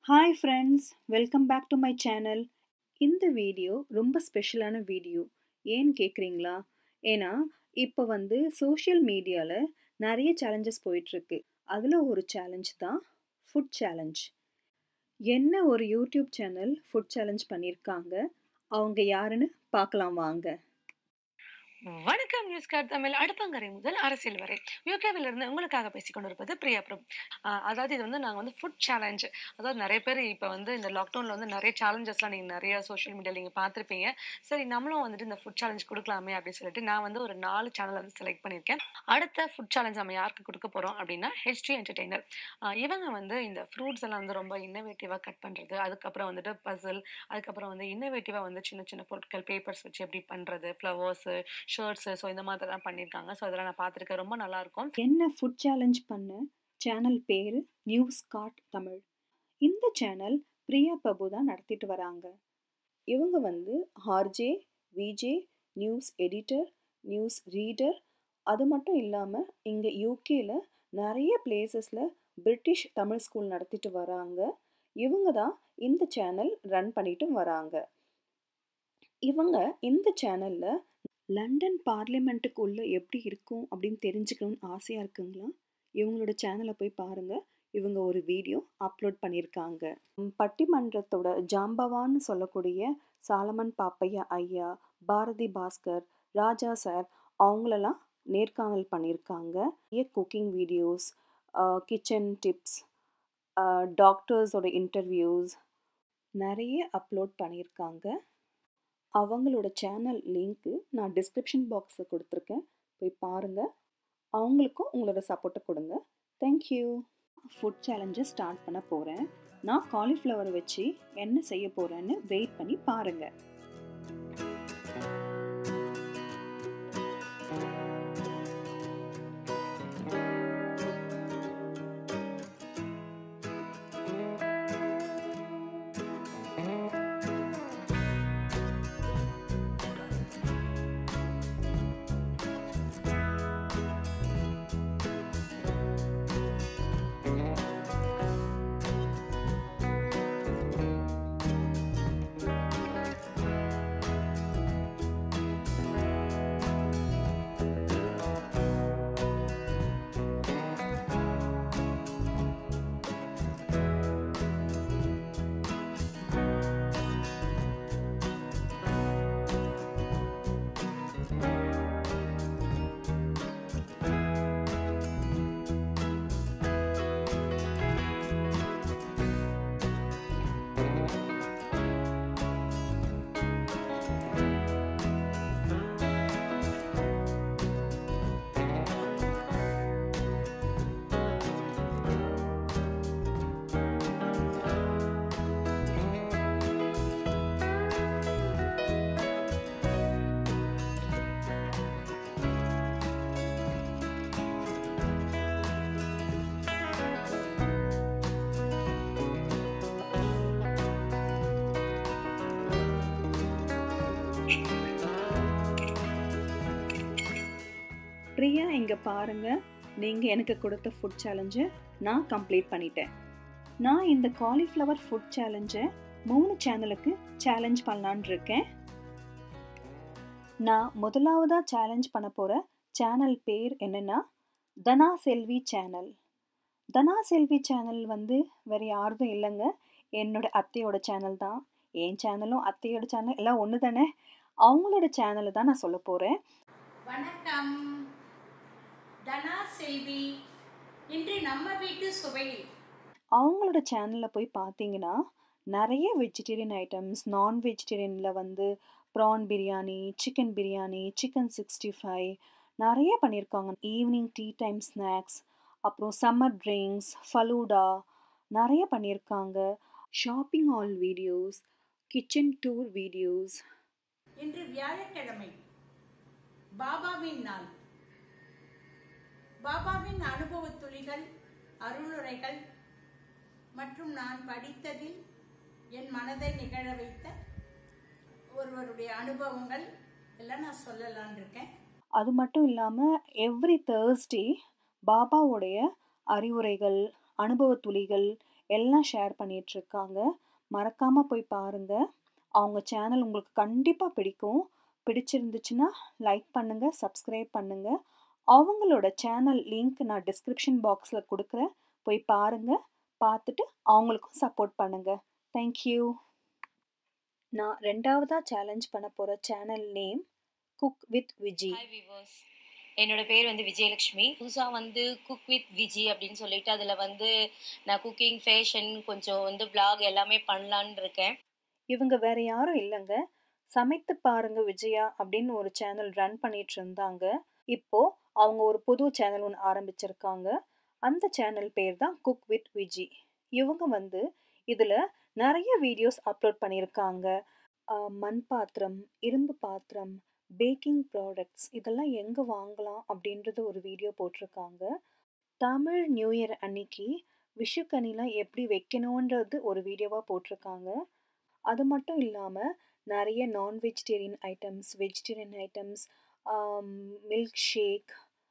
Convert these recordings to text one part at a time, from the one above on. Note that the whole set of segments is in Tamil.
hi friends welcome back to my channel இந்த வீடியோ ரொம்ப ஸ்பெஷலான வீடியோ ஏன்னு கேட்குறீங்களா ஏன்னா இப்போ வந்து சோஷியல் மீடியாவில் நிறைய சேலஞ்சஸ் போயிட்டுருக்கு அதில் ஒரு சேலஞ்ச் தான் ஃபுட் சேலஞ்ச் என்ன ஒரு யூடியூப் சேனல் ஃபுட் சேலஞ்ச் பண்ணியிருக்காங்க அவங்க யாருன்னு பார்க்கலாம் வாங்க வணக்கம் நியூஸ் கார்ட் தமிழ் அடுப்பங்கரை முதல் அரசியல் வரை யூகேவில் இருந்து உங்களுக்காக பேசிக் கொண்டிருப்பது பிரியா பிரபு ஆஹ் அதாவது இது வந்து நாங்கள் வந்து ஃபுட் சேலஞ்ச் அதாவது நிறைய பேர் இப்போ வந்து இந்த லாக்டவுனில் வந்து நிறைய சேலஞ்சஸ்லாம் நீங்கள் நிறைய சோஷியல் மீடியாவில் நீங்கள் பார்த்துருப்பீங்க சரி நம்மளும் வந்துட்டு இந்த ஃபுட் சேலஞ்ச் கொடுக்கலாமே அப்படின்னு சொல்லிட்டு நான் வந்து ஒரு நாலு சேனல் வந்து செலக்ட் பண்ணியிருக்கேன் அடுத்த ஃபுட் சேலஞ்ச் நம்ம யாருக்கு கொடுக்க போகிறோம் அப்படின்னா ஹெச்டி என்டர்டெய்னர் இவங்க வந்து இந்த ஃப்ரூட்ஸ் எல்லாம் வந்து ரொம்ப இன்னோவேட்டிவாக கட் பண்ணுறது அதுக்கப்புறம் வந்துட்டு பசில் அதுக்கப்புறம் வந்து இன்னோவேட்டிவாக வந்து சின்ன சின்ன பொருட்கள் பேப்பர்ஸ் வச்சு எப்படி பண்ணுறது ஃப்ளவர்ஸு ஷர்ட்ஸு ஸோ இந்த மாதிரிலாம் பண்ணியிருக்காங்க ஸோ அதெல்லாம் நான் பார்த்துருக்கேன் ரொம்ப நல்லாயிருக்கும் என்ன ஃபுட் சேலஞ்ச் பண்ண சேனல் பேர் நியூஸ் காட் தமிழ் இந்த சேனல் பிரியா பிரபு தான் நடத்திட்டு வராங்க இவங்க வந்து RJ VJ news editor news reader அது மட்டும் இல்லாமல் இங்கே யூகேல நிறைய பிளேசஸில் பிரிட்டிஷ் தமிழ் ஸ்கூல் நடத்திட்டு வராங்க இவங்க தான் இந்த சேனல் ரன் பண்ணிட்டும் வராங்க இவங்க இந்த சேனலில் லண்டன் பார்லிமெண்ட்டுக்கு உள்ள எப்படி இருக்கும் அப்படின்னு தெரிஞ்சுக்கணும்னு ஆசையாக இருக்குங்களா இவங்களோட சேனலை போய் பாருங்கள் இவங்க ஒரு வீடியோ அப்லோட் பண்ணியிருக்காங்க ம், பட்டிமன்றத்தோட ஜாம்பவான்னு சொல்லக்கூடிய சாலமன் பாப்பையா ஐயா பாரதி பாஸ்கர் ராஜா சார் அவங்களெல்லாம் நேர்காணல் பண்ணியிருக்காங்க நிறைய குக்கிங் வீடியோஸ் கிச்சன் டிப்ஸ் டாக்டர்ஸோட இன்டர்வியூஸ் நிறைய அப்லோட் பண்ணியிருக்காங்க அவங்களோட சேனல் லிங்க்கு நான் டிஸ்கிரிப்ஷன் பாக்ஸில் கொடுத்துருக்கேன் போய் பாருங்கள் அவங்களுக்கும் உங்களோட சப்போர்ட்டை கொடுங்க தேங்க்யூ ஃபுட் சேலஞ்சை ஸ்டார்ட் பண்ண போகிறேன் நான் காலிஃப்ளவர் வச்சு என்ன செய்ய போகிறேன்னு வெயிட் பண்ணி பாருங்கள் பிரியா இங்கே பாருங்கள் நீங்கள் எனக்கு கொடுத்த ஃபுட் சேலஞ்சை நான் கம்ப்ளீட் பண்ணிட்டேன் நான் இந்த காலிஃப்ளவர் ஃபுட் சேலஞ்சை மூணு சேனலுக்கு சேலஞ்ச் பண்ணலான் இருக்கேன் நான் முதலாவதாக சேலஞ்ச் பண்ண போகிற சேனல் பேர் என்னென்னா தனா செல்வி சேனல் தனா செல்வி சேனல் வந்து வேறு யாருதும் இல்லைங்க என்னோட அத்தையோட சேனல் தான் என் சேனலும் அத்தையோட சேனல் எல்லாம் ஒன்று தானே அவங்களோட சேனலை தான் நான் சொல்ல போகிறேன் வணக்கம் தனா செல்வி இன்று நம்ம வீட்டு சுவையில் அவங்களோட சேனலில் போய் பார்த்தீங்கன்னா நிறைய வெஜிடேரியன் ஐட்டம்ஸ் நான் வெஜிடேரியனில் வந்து prawn biryani chicken biryani chicken sixty five நிறைய பண்ணியிருக்காங்க ஈவினிங் டீ டைம் ஸ்நாக்ஸ் அப்புறம் சம்மர் ட்ரிங்க்ஸ் ஃபலூடா நிறைய பண்ணியிருக்காங்க shopping haul videos kitchen tour videos இன்று வியாழக்கிழமை பாபாவின் நாள் பாபாவின் அனுபவத் துளிகள் அருளுரைகள் மற்றும் நான் படித்ததில் என் மனதை நிகழ வைத்த ஒருவருடைய அனுபவங்கள் எல்லாம் நான் சொல்லலான் இருக்கேன் அது மட்டும் இல்லாமல் எவ்ரி தேர்ஸ்டே பாபாவுடைய அறிவுரைகள் அனுபவ துளிகள் எல்லாம் ஷேர் பண்ணிகிட்ருக்காங்க மறக்காமல் போய் பாருங்கள் அவங்க சேனல் உங்களுக்கு கண்டிப்பாக பிடிக்கும் பிடிச்சிருந்துச்சுன்னா லைக் பண்ணுங்கள் சப்ஸ்கிரைப் பண்ணுங்கள் அவங்களோட சேனல் லிங்க் நான் டிஸ்கிரிப்ஷன் பாக்ஸில் கொடுக்குறேன் போய் பாருங்கள் பார்த்துட்டு அவங்களுக்கும் சப்போர்ட் பண்ணுங்கள் தேங்க்யூ நான் ரெண்டாவதாக சேலஞ்ச் பண்ண போகிற channel name cook with Viji hi viewers என்னோட பேர் வந்து விஜயலட்சுமி புதுசாக வந்து குக் வித் விஜி அப்படின்னு சொல்லிட்டு அதில் வந்து நான் குக்கிங் ஃபேஷன் கொஞ்சம் வந்து vlog எல்லாமே பண்ணலான்னு இருக்கேன் இவங்க வேற யாரும் இல்லைங்க சமைத்து பாருங்க விஜயா அப்படின்னு ஒரு சேனல் ரன் பண்ணிட்டு இருந்தாங்க இப்போ அவங்க ஒரு புது சேனல் ஒன்று ஆரம்பிச்சிருக்காங்க அந்த சேனல் பேர் தான் குக் வித் விஜி இவங்க வந்து இதில் நிறைய வீடியோஸ் அப்லோட் பண்ணியிருக்காங்க ஆஹ் மண் பாத்திரம் இரும்பு பாத்திரம் பேக்கிங் ப்ராடக்ட்ஸ் இதெல்லாம் எங்கே வாங்கலாம் அப்படின்றது ஒரு வீடியோ போட்டிருக்காங்க தமிழ் நியூ இயர் அன்னைக்கு விஷுக்கனிலாம் எப்படி வைக்கணுன்றது ஒரு வீடியோவாக போட்டிருக்காங்க அது மட்டும் இல்லாமல் நிறைய non vegetarian items vegetarian items milkshake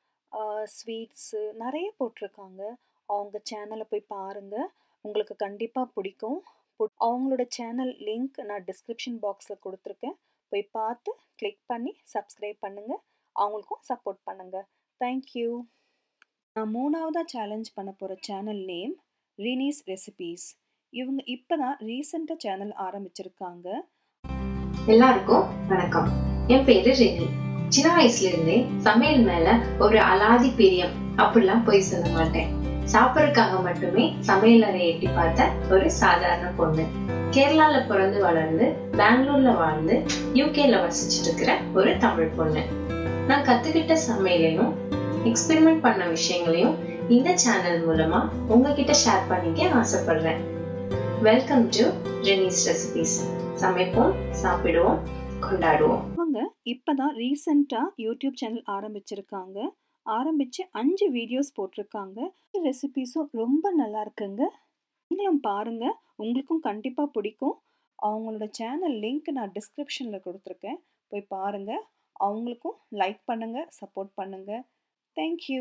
sweets நிறைய போட்டிருக்காங்க அவங்க சேனலை போய் பாருங்கள் உங்களுக்கு கண்டிப்பாக பிடிக்கும் புட்- அவங்களோட சேனல் லிங்க் நான் டிஸ்கிரிப்ஷன் பாக்ஸில் கொடுத்துருக்கேன் போய் பார்த்து கிளிக் பண்ணி சப்ஸ்கிரைப் பண்ணுங்கள் அவங்களுக்கும் சப்போர்ட் பண்ணுங்கள் தேங்க்யூ நான் மூணாவதாக சேலஞ்ச் பண்ண போகிற சேனல் நேம் ரினீஸ் ரெசிபீஸ் இவங்க இப்போ தான் ரீசெண்டாக சேனல் ஆரம்பிச்சிருக்காங்க எல்லாருக்கும் வணக்கம் என் பேரு ரெனி சின்ன வயசுல இருந்தே சமையல் மேல ஒரு அலாதி பிரியம் அப்படிலாம் போய் சொல்ல மாட்டேன் சாப்பிடறதுக்காக மட்டுமே சமையல் அறையை எட்டி பார்த்த ஒரு சாதாரண பொண்ணு கேரளால பிறந்து வளர்ந்து பெங்களூர்ல வாழ்ந்து யூகேல வசிச்சுட்டு இருக்கிற ஒரு தமிழ் பொண்ணு நான் கத்துக்கிட்ட சமையலையும் எக்ஸ்பெரிமெண்ட் பண்ண விஷயங்களையும் இந்த சேனல் மூலமா உங்ககிட்ட ஷேர் பண்ணிக்க ஆசைப்படுறேன் வெல்கம் டு ரெனிஸ் ரெசிபிஸ் சமைப்போம் சாப்பிடுவோம் கொண்டாடுவோம் அவங்க இப்போ தான் ரீசெண்டாக யூடியூப் சேனல் ஆரம்பிச்சிருக்காங்க ஆரம்பித்து அஞ்சு வீடியோஸ் போட்டிருக்காங்க ரெசிபீஸும் ரொம்ப நல்லா இருக்குங்க நீங்களும் பாருங்கள் உங்களுக்கும் கண்டிப்பாக பிடிக்கும் அவங்களோட சேனல் லிங்க் நான் டிஸ்கிரிப்ஷனில் கொடுத்துருக்கேன் போய் பாருங்கள் அவங்களுக்கும் லைக் பண்ணுங்கள் சப்போர்ட் பண்ணுங்கள் தேங்க்யூ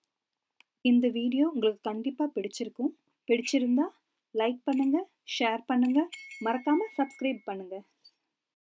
இந்த வீடியோ உங்களுக்கு கண்டிப்பாக பிடிச்சிருக்கும் பிடிச்சிருந்தா லைக் பண்ணுங்கள் ஷேர் பண்ணுங்கள் மறக்காமல் சப்ஸ்கிரைப் பண்ணுங்கள்